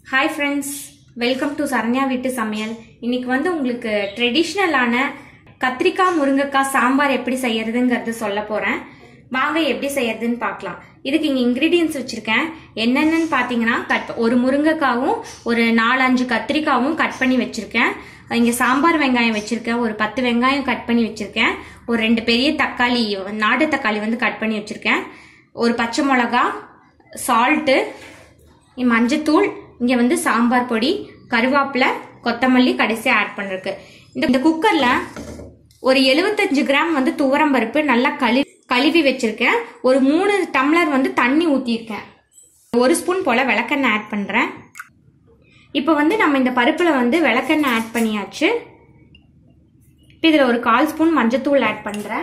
hi friends welcome to Saranya வீட்டு சமையல் இன்னைக்கு வந்து உங்களுக்கு ட்ரெடிஷ்னலான கத்திரிக்காய் முருங்கைக்காய் சாம்பார் எப்படி செய்யறதுங்கிறது சொல்ல போறேன் வாங்க எப்படி செய்யறதுன்னு பார்க்கலாம் இதுக்கு இங்க இன்கிரீடியன்ஸ் வச்சிருக்கேன் என்னென்னு பார்த்தீங்கன்னா கட் ஒரு முருங்கைக்காவும் ஒரு நாலஞ்சு கத்திரிக்காவும் கட் பண்ணி வச்சிருக்கேன் இங்க சாம்பார் வெங்காயம் வச்சிருக்கேன் ஒரு பத்து வெங்காயம் கட் பண்ணி வச்சிருக்கேன் ஒரு ரெண்டு பெரிய தக்காளி நாட்டு தக்காளி வந்து கட் பண்ணி வச்சிருக்கேன் ஒரு பச்சை மிளகா சால்ட்டு மஞ்சத்தூள் இங்கே வந்து சாம்பார் பொடி கருவேப்பிலை கொத்தமல்லி கடைசியாக ஆட் பண்ணிருக்கு இந்த இந்த குக்கரில் ஒரு எழுபத்தஞ்சு கிராம் வந்து துவரம் பருப்பு நல்லா கழு கழுவி வச்சிருக்கேன் ஒரு மூணு டம்ளர் வந்து தண்ணி ஊற்றிருக்கேன் ஒரு ஸ்பூன் போல் விளக்கெண்ணெய் ஆட் பண்ணுறேன் இப்போ வந்து நம்ம இந்த பருப்பில் வந்து விளக்கெண்ணெய் ஆட் பண்ணியாச்சு இப்போ இதில் ஒரு கால் ஸ்பூன் மஞ்சத்தூள் ஆட் பண்ணுறேன்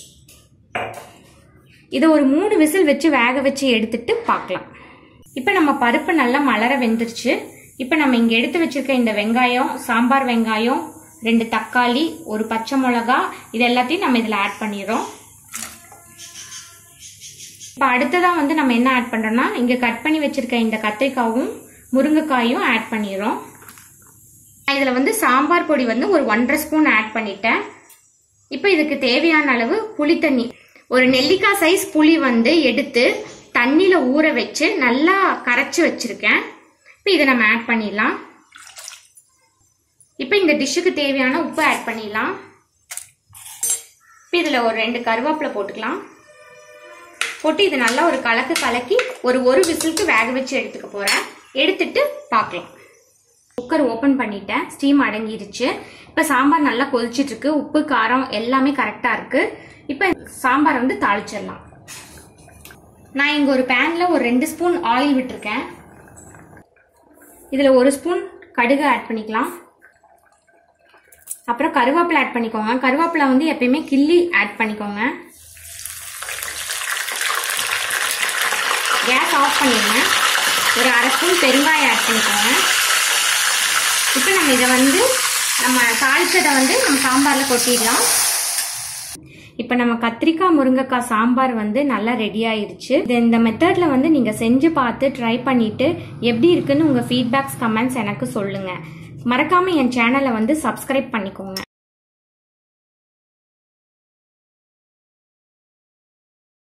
இதை ஒரு மூணு விசில் வச்சு வேக வச்சு எடுத்துட்டு பார்க்கலாம் இப்போ நம்ம பருப்பு நல்லா மலர வெந்துருச்சு இப்போ நம்ம இங்கே எடுத்து வச்சிருக்க இந்த வெங்காயம் சாம்பார் வெங்காயம் ரெண்டு தக்காளி ஒரு பச்சை மிளகா இது எல்லாத்தையும் நம்ம இதில் ஆட் பண்ணிடுறோம் இப்போ அடுத்ததாக வந்து நம்ம என்ன ஆட் பண்ணுறோம்னா இங்கே கட் பண்ணி வச்சிருக்க இந்த கத்திரிக்காயும் முருங்கைக்காயும் ஆட் பண்ணிடுறோம் இதில் வந்து சாம்பார் பொடி வந்து ஒரு ஒன்றரை ஸ்பூன் ஆட் பண்ணிட்டேன் இப்போ இதுக்கு தேவையான அளவு புளி தண்ணி ஒரு நெல்லிக்காய் சைஸ் புளி வந்து எடுத்து தண்ணியில் ஊற வச்சு நல்லா கரைச்சி வச்சிருக்கேன் இப்போ இதை நம்ம ஆட் பண்ணிடலாம் இப்போ இந்த டிஷ்ஷுக்கு தேவையான உப்பு ஆட் பண்ணிடலாம் இப்போ இதில் ஒரு ரெண்டு கருவேப்பிலை போட்டுக்கலாம் போட்டு இது நல்லா ஒரு கலக்கு கலக்கி ஒரு ஒரு விசிலுக்கு வேக வச்சு எடுத்துக்க போகிறேன் எடுத்துட்டு பார்க்கலாம் குக்கர் ஓப்பன் பண்ணிட்டேன் ஸ்டீம் அடங்கிருச்சு இப்போ சாம்பார் நல்லா கொதிச்சிட்டு இருக்கு உப்பு காரம் எல்லாமே கரெக்டாக இருக்கு இப்போ சாம்பார் வந்து தாளிச்சிடலாம் நான் இங்கே ஒரு பேனில் ஒரு ரெண்டு ஸ்பூன் ஆயில் விட்டுருக்கேன் இதில் ஒரு ஸ்பூன் கடுகு ஆட் பண்ணிக்கலாம் அப்புறம் கருவேப்பிலை ஆட் பண்ணிக்கோங்க கருவேப்பிலை வந்து எப்பயுமே கிள்ளி ஆட் பண்ணிக்கோங்க கேஸ் ஆஃப் பண்ணிடுங்க ஒரு அரை ஸ்பூன் பெருங்காயம் ஆட் பண்ணிக்கோங்க இப்போ நம்ம இதை வந்து நம்ம தாளிச்சதை வந்து நம்ம சாம்பாரில் கொட்டிடலாம் இப்போ நம்ம கத்திரிக்காய் முருங்கைக்காய் சாம்பார் வந்து நல்லா ரெடி ஆயிருச்சு இது இந்த மெத்தடில் வந்து நீங்கள் செஞ்சு பார்த்து ட்ரை பண்ணிட்டு எப்படி இருக்குன்னு உங்கள் ஃபீட்பேக்ஸ் கமெண்ட்ஸ் எனக்கு சொல்லுங்கள் மறக்காமல் என் சேனலை வந்து சப்ஸ்கிரைப் பண்ணிக்கோங்க